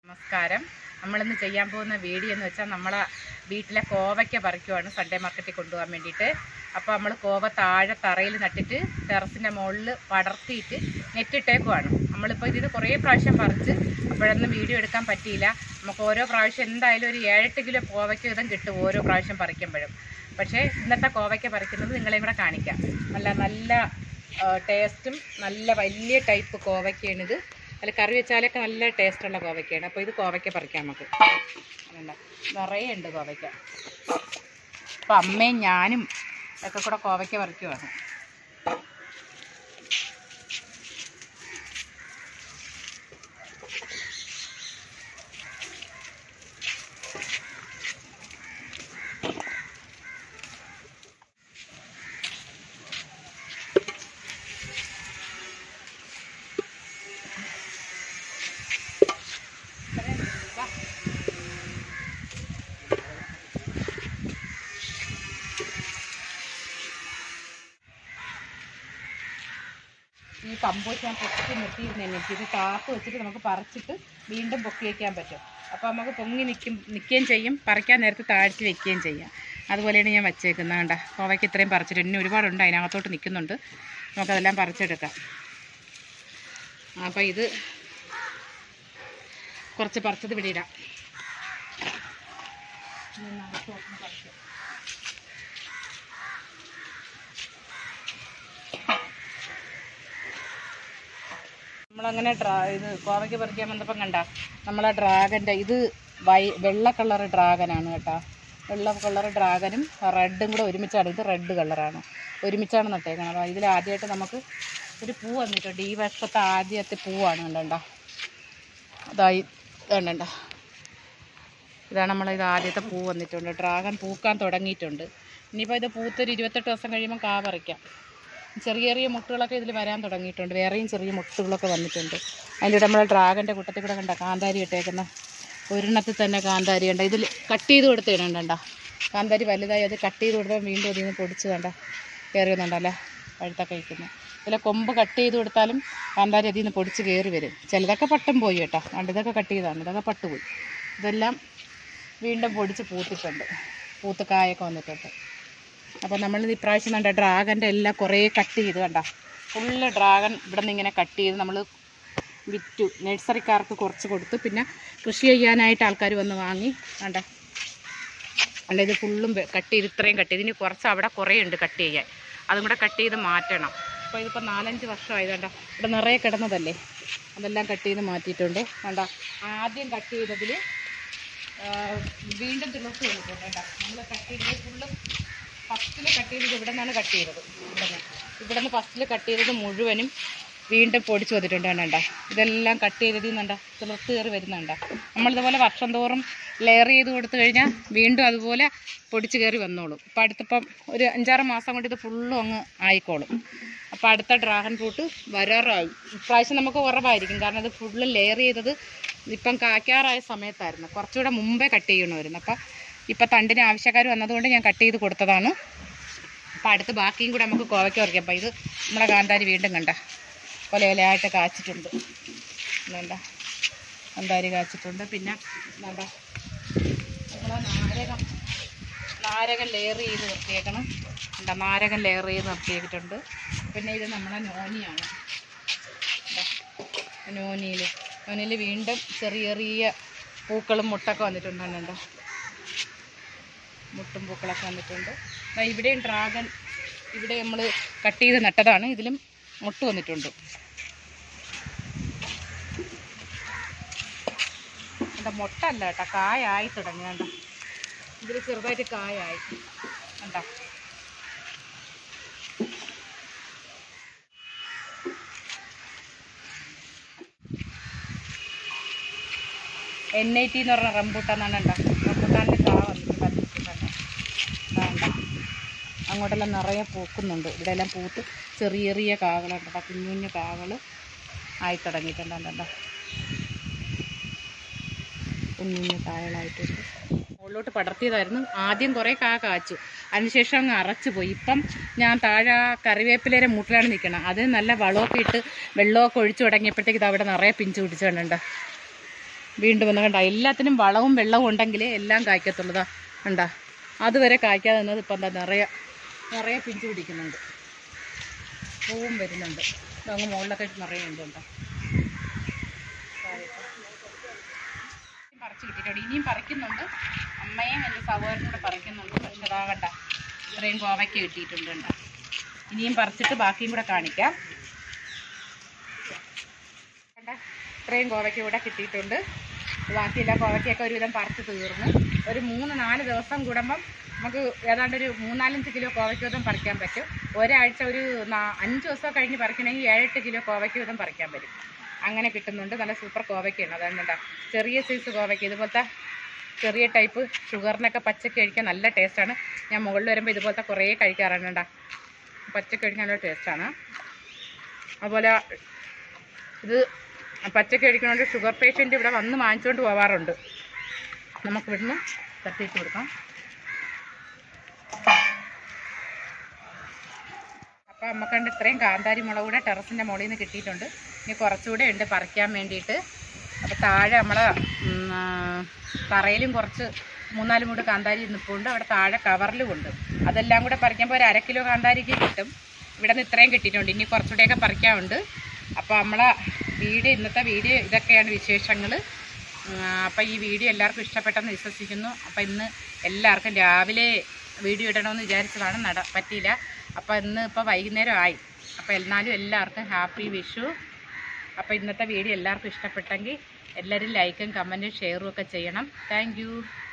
നമസ്കാരം നമ്മളിന്ന് ചെയ്യാൻ പോകുന്ന വീഡിയോ എന്ന് വെച്ചാൽ നമ്മളെ വീട്ടിലെ കോവയ്ക്ക പറിക്കുവാണ് സൺഡേ മാർക്കറ്റിൽ കൊണ്ടുപോകാൻ വേണ്ടിയിട്ട് അപ്പോൾ നമ്മൾ കോവ താഴെ തറയിൽ നട്ടിട്ട് ടെറസിൻ്റെ മുകളിൽ പടർത്തിയിട്ട് നെറ്റിട്ടേക്കുവാണ് നമ്മളിപ്പോൾ ഇതിന് കുറേ പ്രാവശ്യം പറിച്ച് അപ്പോഴൊന്നും വീഡിയോ എടുക്കാൻ പറ്റിയില്ല നമുക്ക് ഓരോ പ്രാവശ്യം എന്തായാലും ഒരു ഏഴെട്ട് കിലോ കോവയ്ക്ക വീതം കിട്ടും ഓരോ പ്രാവശ്യം പറിക്കുമ്പോഴും പക്ഷേ ഇന്നത്തെ കോവയ്ക്ക പറിക്കുന്നത് നിങ്ങളെയും കൂടെ കാണിക്കാം നല്ല നല്ല ടേസ്റ്റും നല്ല വലിയ ടൈപ്പ് കോവയ്ക്കാണിത് അതിൽ കറി വെച്ചാലൊക്കെ നല്ല ടേസ്റ്റുള്ള കോവയ്ക്കാണ് അപ്പോൾ ഇത് കോവയ്ക്ക പറിക്കാം നമുക്ക് അതുകൊണ്ട് നിറയെ ഉണ്ട് കോവയ്ക്ക അപ്പം അമ്മയും ഞാനും ഒക്കെ കൂടെ കോവയ്ക്ക പറിക്കുവാണ് ഈ കമ്പോസ്റ്റ് ഞാൻ പൊക്കി നിർത്തിയിരുന്നേ ഇത് താപ്പ് വെച്ചിട്ട് നമുക്ക് പറിച്ചിട്ട് വീണ്ടും പൊക്കി വയ്ക്കാൻ പറ്റും അപ്പോൾ നമുക്ക് പൊങ്ങി നിൽക്കും നിൽക്കുകയും ചെയ്യും പറിക്കാൻ നേരത്ത് താഴ്ത്തി വെക്കുകയും ചെയ്യാം അതുപോലെയാണ് ഞാൻ വച്ചേക്കുന്നത് കണ്ട കോവയ്ക്ക് ഇത്രയും പറിച്ചിട്ട് ഇനി ഒരുപാടുണ്ട് അതിനകത്തോട്ട് നിൽക്കുന്നുണ്ട് നമുക്കതെല്ലാം പറിച്ചെടുക്കാം അപ്പോൾ ഇത് കുറച്ച് പറിച്ചത് ഇവിടെ ഇടാം ഇനി നടുക്കോട്ടൊന്ന് പറിക്കാം. നമ്മളങ്ങനെ ഡ്രാ ഇത് കോവയ്ക്ക് പറിക്കാൻ വന്നപ്പം കണ്ട നമ്മളെ ഡ്രാഗൻ്റെ ഇത് വൈ വെള്ള കളർ ഡ്രാഗനാണ് കേട്ടോ വെള്ള കളർ ഡ്രാഗനും റെഡും കൂടെ ഒരുമിച്ചാണ് ഇത് റെഡ് കളറാണ് ഒരുമിച്ചാണ് നട്ടേക്കുന്നത് അപ്പോൾ ഇതിൽ ആദ്യമായിട്ട് നമുക്ക് ഒരു പൂ വന്നിട്ടുണ്ട് ഈ വർഷത്തെ ആദ്യത്തെ പൂവാണ് കണ്ടണ്ട അതായി കണ്ടണ്ട ഇതാണ് നമ്മൾ ഇത് ആദ്യത്തെ പൂ വന്നിട്ടുണ്ട് ഡ്രാഗൺ പൂക്കാൻ തുടങ്ങിയിട്ടുണ്ട് ഇനിയിപ്പോൾ ഇത് പൂത്തൊരു ഇരുപത്തെട്ട് ദിവസം കഴിയുമ്പോൾ കാ പറിക്കാം ചെറിയ ചെറിയ മുട്ടുകളൊക്കെ ഇതിൽ വരാൻ തുടങ്ങിയിട്ടുണ്ട് വേറെയും ചെറിയ മുട്ടുകളൊക്കെ വന്നിട്ടുണ്ട് അതിൻ്റെ കൂടെ നമ്മളെ ഡ്രാഗൻ്റെ കൂട്ടത്തിൽ കൂടെ കണ്ട കാന്താരി ഇട്ടേക്കുന്ന ഒരെണ്ണത്തിൽ തന്നെ കാന്താരി ഉണ്ട് ഇതിൽ കട്ട് ചെയ്ത് കൊടുത്ത് ഇടണ്ട കാന്താരി വലുതായി അത് കട്ട് ചെയ്ത് കൊടുത്താൽ വീണ്ടും അതിൽ നിന്ന് പൊടിച്ച് കണ്ട കയറി വന്നുണ്ടല്ലേ പഴുത്ത കഴിക്കുന്നത് ഇതിലെ കൊമ്പ് കട്ട് ചെയ്ത് കൊടുത്താലും കാന്താരി അതിൽ നിന്ന് പൊടിച്ച് കയറി വരും ചിലതൊക്കെ പട്ടും പോയി കേട്ടോ കണ്ട് ഇതൊക്കെ കട്ട് ചെയ്താണ് ഇതൊക്കെ പട്ട് പോയി ഇതെല്ലാം വീണ്ടും പൊടിച്ച് പൂത്തിട്ടുണ്ട് പൂത്ത് കായൊക്കെ വന്നിട്ടുണ്ട് അപ്പോൾ നമ്മൾ ഇപ്രാവശ്യം കണ്ട ഡ്രാഗൻ്റെ എല്ലാം കുറേ കട്ട് ചെയ്ത് കണ്ട ഫുള്ള് ഡ്രാഗൺ ഇവിടെ നിന്ന് ഇങ്ങനെ കട്ട് ചെയ്ത് നമ്മൾ വിറ്റു നഴ്സറിക്കാർക്ക് കുറച്ച് കൊടുത്തു പിന്നെ കൃഷി ചെയ്യാനായിട്ട് ആൾക്കാർ വന്ന് വാങ്ങി കണ്ട കണ്ട ഇത് ഫുള്ളും കട്ട് ചെയ്ത് ഇത്രയും കട്ട് ചെയ്ത് ഇനി കുറച്ച് അവിടെ കുറേ ഉണ്ട് കട്ട് ചെയ്യാൻ അതും കൂടെ കട്ട് ചെയ്ത് മാറ്റണം അപ്പോൾ ഇതിപ്പോൾ നാലഞ്ച് വർഷമായി കണ്ട ഇവിടെ നിറയെ കിടന്നതല്ലേ അതെല്ലാം കട്ട് ചെയ്ത് മാറ്റിയിട്ടുണ്ട് കണ്ട ആദ്യം കട്ട് ചെയ്തതിൽ വീണ്ടും തിളർത്ത് വന്നിട്ടുണ്ട് കേട്ടോ നമ്മൾ കട്ട് ചെയ്തത് ഫുള്ളും ഫസ്റ്റിൽ കട്ട് ചെയ്തത് ഇവിടെ നിന്നാണ് കട്ട് ചെയ്തത് ഇവിടെ നിന്ന് ഇവിടെ നിന്ന് ഫസ്റ്റിൽ കട്ട് ചെയ്തത് മുഴുവനും വീണ്ടും പൊടിച്ച് വന്നിട്ടുണ്ട് കണ്ട ഇതെല്ലാം കട്ട് ചെയ്തതിൽ നിന്നുണ്ട തിളർത്ത് കയറി വരുന്നുണ്ട നമ്മളിതുപോലെ വർഷം തോറും ലെയർ ചെയ്ത് കൊടുത്തു കഴിഞ്ഞാൽ വീണ്ടും അതുപോലെ പൊടിച്ച് കയറി വന്നോളും ഇപ്പം അടുത്തിപ്പം ഒരു അഞ്ചാറ് മാസം കൊണ്ട് ഇത് ഫുള്ളും അങ്ങ് ആയിക്കോളും അപ്പോൾ അടുത്ത ഡ്രാഗൺ ഫ്രൂട്ട് വരാറായി ഇപ്രാവശ്യം നമുക്ക് കുറവായിരിക്കും കാരണം ഇത് ഫുള്ള് ലെയർ ചെയ്തത് ഇപ്പം കായ്ക്കാറായ സമയത്തായിരുന്നു കുറച്ചുകൂടെ മുമ്പേ കട്ട് ചെയ്യണമായിരുന്നു അപ്പം ഇപ്പം തണ്ടിന് ആവശ്യക്കാർ വന്നതുകൊണ്ട് ഞാൻ കട്ട് ചെയ്ത് കൊടുത്തതാണ് അപ്പം അടുത്ത് ബാക്കിയും കൂടെ നമുക്ക് കോവയ്ക്ക് പറിക്കാം അപ്പം ഇത് നമ്മളെ കാന്താരി വീണ്ടും കണ്ട കൊല കൊലയായിട്ട് കാച്ചിട്ടുണ്ട് വേണ്ട കാന്താരി കാച്ചിട്ടുണ്ട് പിന്നെ വേണ്ട നമ്മളെ നാരകം നാരകം ലെയർ ചെയ്ത് നിർത്തിയേക്കണം എന്താ നാരകം ലെയർ ചെയ്ത് നിർത്തിയേക്കിട്ടുണ്ട് പിന്നെ ഇത് നമ്മളെ നോനിയാണ് നോനിയിൽ നോനിയിൽ വീണ്ടും ചെറിയ ചെറിയ പൂക്കളും മുട്ടൊക്കെ വന്നിട്ടുണ്ട് കണ്ടോ മുട്ടും പൂക്കളൊക്കെ വന്നിട്ടുണ്ട് ദാ ഇവിടെയും ഡ്രാഗൺ ഇവിടെ നമ്മൾ കട്ട് ചെയ്ത് നട്ടതാണ് ഇതിലും മുട്ട് വന്നിട്ടുണ്ട് എന്താ മുട്ട അല്ല കേട്ടോ കായായി തുടങ്ങി കണ്ട ഇതിൽ ചെറുതായിട്ട് കായായി കണ്ട എൻ ഐ ടി എന്ന് പറഞ്ഞ റംബൂട്ടാന്നാണ് ഉണ്ടാ റംബൂട്ടാനിൽ കാ വന്നിട്ടുണ്ട് അതിട്ടുണ്ട് വേണ്ട അങ്ങോട്ടെല്ലാം നിറയെ പൂക്കുന്നുണ്ട് ഇവിടെ എല്ലാം പൂത്ത് ചെറിയ ചെറിയ കാകളുണ്ട് കേട്ടോ കുഞ്ഞു കുഞ്ഞു കാകൾ ആയി തുടങ്ങിയിട്ടുണ്ട് കണ്ടോ കുഞ്ഞു കുഞ്ഞു കായകളായിട്ടുണ്ട് മുകളിലോട്ട് പടർത്തിയതായിരുന്നു ആദ്യം കുറേ കാ കാച്ചു അതിനുശേഷം അങ്ങ് അറച്ചു പോയി ഇപ്പം ഞാൻ താഴെ ആ കറിവേപ്പിലയുടെ മൂട്ടിലാണ് നിൽക്കണം അതിന് നല്ല വളമൊക്കെ ഇട്ട് വെള്ളമൊക്കെ ഒഴിച്ചു തുടങ്ങിയപ്പോഴത്തേക്ക് ഇത് അവിടെ നിറയെ പിഞ്ചു പിടിച്ചുകൊണ്ടുണ്ട് വീണ്ടും വന്ന് കണ്ട എല്ലാത്തിനും വളവും വെള്ളവും ഉണ്ടെങ്കിലേ എല്ലാം കായ്ക്കത്തുള്ളതാ കണ്ട അതുവരെ കായ്ക്കാതെ നിന്നത് ഇപ്പം എന്താ നിറയെ നിറയെ പിഞ്ചു പിടിക്കുന്നുണ്ട് പൂവും വരുന്നുണ്ട് അങ്ങ് മുകളിലൊക്കെ നിറയെ ഉണ്ട് കേട്ടോ പറിച്ച് കിട്ടിയിട്ടുണ്ട് ഇനിയും പറിക്കുന്നുണ്ട് അമ്മയും എൻ്റെ സഹോദരനും കൂടെ പറിക്കുന്നുണ്ട് പക്ഷെ അതാകണ്ട ഇത്രയും കോവയ്ക്ക് കിട്ടിയിട്ടുണ്ട് കണ്ട ഇനിയും പറിച്ചിട്ട് ബാക്കിയും കൂടെ കാണിക്കാം കണ്ട ഇത്രയും കോവയ്ക്ക് ഇവിടെ കിട്ടിയിട്ടുണ്ട് ബാക്കിയെല്ലാ കോവയ്ക്കൊക്കെ ഒരുവിധം പറിച്ച് തീർന്നു ഒരു മൂന്ന് നാല് ദിവസം കൂടുമ്പം നമുക്ക് ഏതാണ്ട് ഒരു മൂന്നാലഞ്ച് കിലോ കോവയ്ക്ക് വീതം പറിക്കാൻ പറ്റും ഒരാഴ്ച ഒരു നാ- അഞ്ച് ദിവസം കഴിഞ്ഞ് പറിക്കണമെങ്കിൽ ഏഴെട്ട് കിലോ കോവയ്ക്ക് വീതം പറിക്കാൻ പറ്റും അങ്ങനെ കിട്ടുന്നുണ്ട് നല്ല സൂപ്പർ കോവയ്ക്കാണ് അതാണ് ചെറിയ സൈസ് കോവയ്ക്ക് ഇതുപോലത്തെ ചെറിയ ടൈപ്പ് ഷുഗറിനൊക്കെ പച്ചക്ക് കഴിക്കാൻ നല്ല ടേസ്റ്റാണ് ഞാൻ മുകളിൽ വരുമ്പോൾ ഇതുപോലത്തെ കുറേ കഴിക്കാറാണ് കേട്ടോ പച്ചക്ക് കഴിക്കാൻ നല്ല ടേസ്റ്റാണ് അതുപോലെ ഇത് പച്ചക്ക് കഴിക്കണോണ്ട് ഷുഗർ പേഷ്യൻ്റ് ഇവിടെ വന്ന് വാങ്ങിച്ചുകൊണ്ട് പോവാറുണ്ട് നമുക്ക് ഇവിടുന്ന് തട്ടിയിട്ട് കൊടുക്കാം അപ്പോൾ നമുക്കുണ്ട് ഇത്രയും കാന്താരി മുളക് കൂടെ ടെറസിൻ്റെ മുകളിൽ നിന്ന് കിട്ടിയിട്ടുണ്ട് ഇനി കുറച്ചുകൂടെ ഉണ്ട് പറിക്കാൻ വേണ്ടിയിട്ട് അപ്പോൾ താഴെ നമ്മളെ ഉം, ആ, തറയിലും കുറച്ച് മൂന്നാല് മൂട് കാന്താരി നിൽപ്പുണ്ട് അവിടെ താഴെ കവറിലും ഉണ്ട് അതെല്ലാം കൂടെ പറിക്കുമ്പോൾ ഒരു അര കിലോ കാന്താരിക്ക് കിട്ടും ഇവിടെ നിന്ന് ഇത്രയും കിട്ടിയിട്ടുണ്ട് ഇനി കുറച്ചുകൂടെയൊക്കെ പറിക്കാനുണ്ട് അപ്പോൾ നമ്മളെ വീഡിയോ ഇന്നത്തെ വീഡിയോ ഇതൊക്കെയാണ് വിശേഷങ്ങൾ അപ്പോൾ ഈ വീഡിയോ എല്ലാവർക്കും ഇഷ്ടപ്പെട്ടെന്ന് വിശ്വസിക്കുന്നു അപ്പോൾ ഇന്ന് എല്ലാവർക്കും രാവിലെ വീഡിയോ ഇടണമെന്ന് വിചാരിച്ചതാണ് നട പറ്റിയില്ല അപ്പോൾ ഇന്ന് ഇപ്പോൾ വൈകുന്നേരം ആയി അപ്പോൾ എന്നാലും എല്ലാവർക്കും ഹാപ്പി വിഷു അപ്പോൾ ഇന്നത്തെ വീഡിയോ എല്ലാവർക്കും ഇഷ്ടപ്പെട്ടെങ്കിൽ എല്ലാവരും ലൈക്കും കമൻറ്റും ഷെയറും ഒക്കെ ചെയ്യണം താങ്ക്